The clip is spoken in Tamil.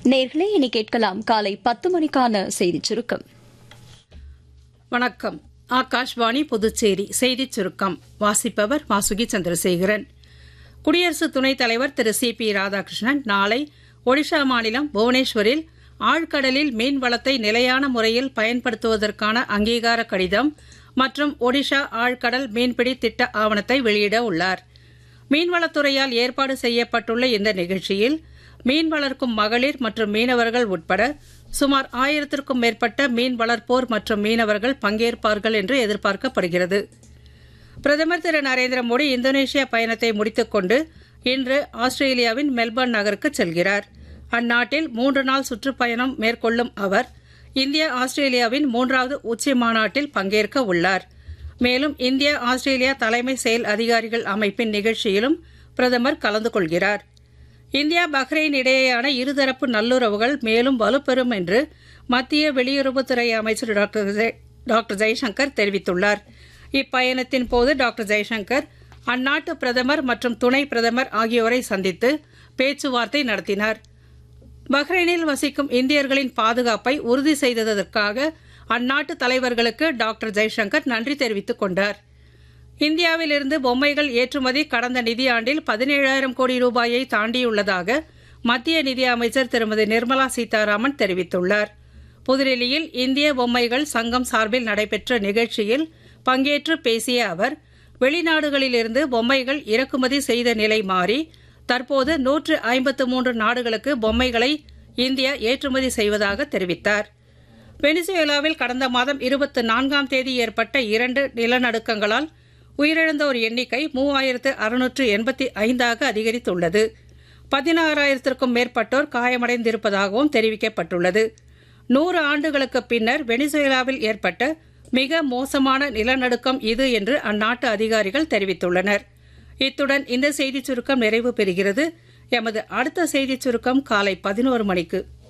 நேர்களே இனி கேட்கலாம் காலை பத்து மணிக்கான செய்திச் சுருக்கம் வணக்கம் ஆகாஷ்வாணி புதுச்சேரி செய்திச் சுருக்கம் வாசிப்பவர் வாசுகி சந்திரசேகரன் குடியரசு துணைத் தலைவர் திரு சி பி ராதாகிருஷ்ணன் நாளை ஒடிஷா மாநிலம் புவனேஸ்வரில் ஆழ்கடலில் மீன் வளத்தை நிலையான முறையில் பயன்படுத்துவதற்கான அங்கீகார கடிதம் மற்றும் ஒடிஷா ஆழ்கடல் மீன்பிடி திட்ட ஆவணத்தை வெளியிட உள்ளார் மீன்வளத்துறையால் ஏற்பாடு செய்யப்பட்டுள்ள இந்த நிகழ்ச்சியில் மீன் வளர்க்கும் மகளிர் மற்றும் மீனவர்கள் உட்பட சுமார் ஆயிரத்திற்கும் மேற்பட்ட மீன் வளர்ப்போர் மற்றும் மீனவர்கள் பங்கேற்பார்கள் என்று எதிர்பார்க்கப்படுகிறது பிரதமர் திரு நரேந்திர மோடி இந்தோனேஷியா பயணத்தை முடித்துக்கொண்டு இன்று ஆஸ்திரேலியாவின் மெல்பர்ன் நகருக்கு செல்கிறார் அந்நாட்டில் மூன்று நாள் சுற்றுப்பயணம் மேற்கொள்ளும் அவர் இந்தியா ஆஸ்திரேலியாவின் மூன்றாவது உச்சி மாநாட்டில் பங்கேற்க உள்ளார் மேலும் இந்தியா ஆஸ்திரேலியா தலைமை செயல் அதிகாரிகள் அமைப்பின் நிகழ்ச்சியிலும் பிரதமர் கலந்து கொள்கிறார் இந்தியா பஹ்ரைன் இடையேயான இருதரப்பு நல்லுறவுகள் மேலும் வலுப்பெறும் என்று மத்திய வெளியுறவுத்துறை அமைச்சர் டாக்டர் ஜெய்- டாக்டர் ஜெய்சங்கர் தெரிவித்துள்ளார் இப்பயணத்தின் போது டாக்டர் ஜெய்சங்கர் அந்நாட்டு பிரதமர் மற்றும் துணை பிரதமர் ஆகியோரை சந்தித்து பேச்சுவார்த்தை நடத்தினார் பஹ்ரைனில் வசிக்கும் இந்தியர்களின் பாதுகாப்பை உறுதி செய்ததற்காக அந்நாட்டு தலைவர்களுக்கு டாக்டர் ஜெய்சங்கர் நன்றி தெரிவித்துக் கொண்டார் இந்தியாவிலிருந்து பொம்மைகள் ஏற்றுமதி கடந்த நிதியாண்டில் பதினேழாயிரம் கோடி ரூபாயை தாண்டியுள்ளதாக மத்திய நிதி அமைச்சர் திருமதி நிர்மலா சீதாராமன் தெரிவித்துள்ளார் புதுடில்லியில் இந்திய பொம்மைகள் சங்கம் சார்பில் நடைபெற்ற நிகழ்ச்சியில் பங்கேற்று பேசிய அவர் வெளிநாடுகளிலிருந்து பொம்மைகள் இறக்குமதி செய்த நிலை மாறி தற்போது நூற்று ஐம்பத்து மூன்று நாடுகளுக்கு பொம்மைகளை இந்தியா ஏற்றுமதி செய்வதாக தெரிவித்தார் வெனிசுவேலாவில் கடந்த மாதம் இருபத்தி நான்காம் தேதி ஏற்பட்ட இரண்டு நிலநடுக்கங்களால் உயிரிழந்தோர் எண்ணிக்கை மூவாயிரத்து அறுநூற்று எண்பத்தி ஐந்தாக அதிகரித்துள்ளது பதினாறாயிரத்திற்கும் மேற்பட்டோர் காயமடைந்திருப்பதாகவும் தெரிவிக்கப்பட்டுள்ளது நூறு ஆண்டுகளுக்கு பின்னர் வெனிசுவேலாவில் ஏற்பட்ட மிக மோசமான நிலநடுக்கம் இது என்று அந்நாட்டு அதிகாரிகள் தெரிவித்துள்ளனர் இத்துடன் இந்த செய்திச் சுருக்கம் நிறைவு பெறுகிறது எமது அடுத்த செய்திச் சுருக்கம் காலை பதினோரு மணிக்கு